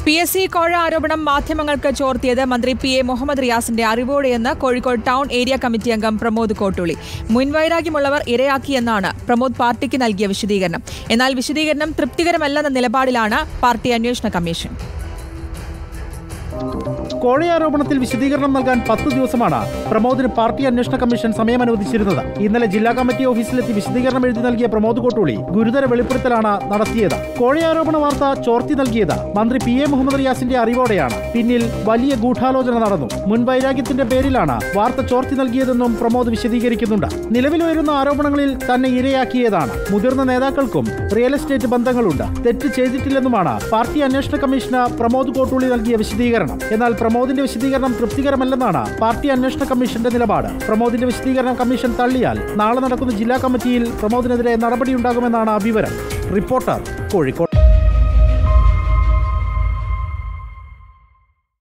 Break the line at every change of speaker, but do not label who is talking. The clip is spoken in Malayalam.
പി എസ് സി കോഴ ആരോപണം മാധ്യമങ്ങൾക്ക് ചോർത്തിയത് മന്ത്രി പി എ മുഹമ്മദ് റിയാസിന്റെ അറിവോടെയെന്ന് കോഴിക്കോട് ടൗൺ ഏരിയ കമ്മിറ്റി അംഗം പ്രമോദ് കോട്ടുളി മുൻവൈരാഗ്യമുള്ളവർ ഇരയാക്കിയെന്നാണ് പ്രമോദ് പാർട്ടിക്ക് നൽകിയ വിശദീകരണം എന്നാൽ വിശദീകരണം തൃപ്തികരമല്ലെന്ന നിലപാടിലാണ് പാർട്ടി അന്വേഷണ കമ്മീഷൻ
കോഴയാരോപണത്തിൽ വിശദീകരണം നൽകാൻ പത്ത് ദിവസമാണ് പ്രമോദിന് പാർട്ടി അന്വേഷണ കമ്മീഷൻ സമയം അനുവദിച്ചിരുന്നത് ഇന്നലെ ജില്ലാ കമ്മിറ്റി ഓഫീസിലെത്തി വിശദീകരണം എഴുതി നൽകിയ പ്രമോദ് കോട്ടൂളി ഗുരുതര വെളിപ്പെടുത്തലാണ് നടത്തിയത് കോഴയാരോപണ വാർത്ത ചോർത്തി നൽകിയത് മന്ത്രി പി എ മുഹമ്മദ് റിയാസിന്റെ അറിവോടെയാണ് പിന്നിൽ വലിയ ഗൂഢാലോചന നടന്നു മുൻവൈരാഗ്യത്തിന്റെ പേരിലാണ് വാർത്ത ചോർത്തി നൽകിയതെന്നും പ്രമോദ് വിശദീകരിക്കുന്നുണ്ട് നിലവിൽ വരുന്ന ആരോപണങ്ങളിൽ തന്നെ ഇരയാക്കിയതാണ് മുതിർന്ന നേതാക്കൾക്കും റിയൽ എസ്റ്റേറ്റ് ബന്ധങ്ങളുണ്ട് തെറ്റ് ചെയ്തിട്ടില്ലെന്നുമാണ് പാർട്ടി അന്വേഷണ കമ്മീഷന് പ്രമോദ് കോട്ടൂളി നൽകിയ വിശദീകരണം എന്നാൽ പ്രമോദിന്റെ വിശദീകരണം തൃപ്തികരമല്ലെന്നാണ് പാർട്ടി അന്വേഷണ കമ്മീഷന്റെ നിലപാട് പ്രമോദിന്റെ വിശദീകരണം കമ്മീഷൻ തള്ളിയാൽ നാളെ നടക്കുന്ന ജില്ലാ കമ്മിറ്റിയിൽ പ്രമോദിനെതിരെ നടപടിയുണ്ടാകുമെന്നാണ് വിവരം റിപ്പോർട്ടർ കോഴിക്കോട്